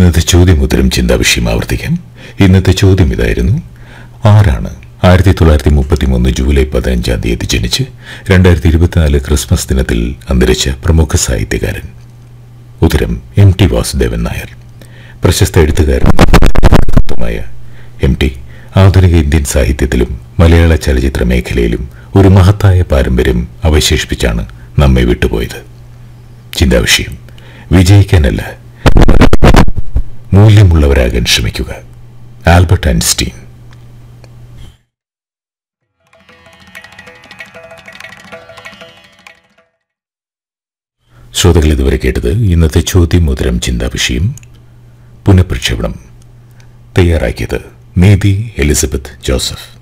ഇന്നത്തെ ചോദ്യം ഉത്തരം ചിന്താവിഷയം ആവർത്തിക്കാം ഇന്നത്തെ ചോദ്യം ഇതായിരുന്നു ആരാണ് ആയിരത്തി തൊള്ളായിരത്തി മുപ്പത്തി മൂന്ന് ജൂലൈ പതിനഞ്ചാം തീയതി ജനിച്ച് രണ്ടായിരത്തി ഇരുപത്തിനാല് ക്രിസ്മസ് ദിനത്തിൽ അന്തരിച്ച പ്രമുഖ സാഹിത്യകാരൻ ഉത്തരം എം ടി വാസുദേവൻ നായർ പ്രശസ്ത എഴുത്തുകാരനുമായ എം ടി ആധുനിക ഇന്ത്യൻ സാഹിത്യത്തിലും മലയാള ചലച്ചിത്ര മേഖലയിലും ഒരു മഹത്തായ പാരമ്പര്യം അവശേഷിപ്പിച്ചാണ് നമ്മെ വിട്ടുപോയത് ചിന്താവിഷയം വിജയിക്കാനല്ല മൂല്യമുള്ളവരാകാൻ ശ്രമിക്കുക ആൽബർട്ട് ഐൻസ്റ്റീൻ ശ്രോതകൾ ഇതുവരെ കേട്ടത് ഇന്നത്തെ ചോദ്യം ഉത്തരം ചിന്താവിഷയം പുനഃപ്രക്ഷേപണം തയ്യാറാക്കിയത് നീതി എലിസബത്ത് ജോസഫ്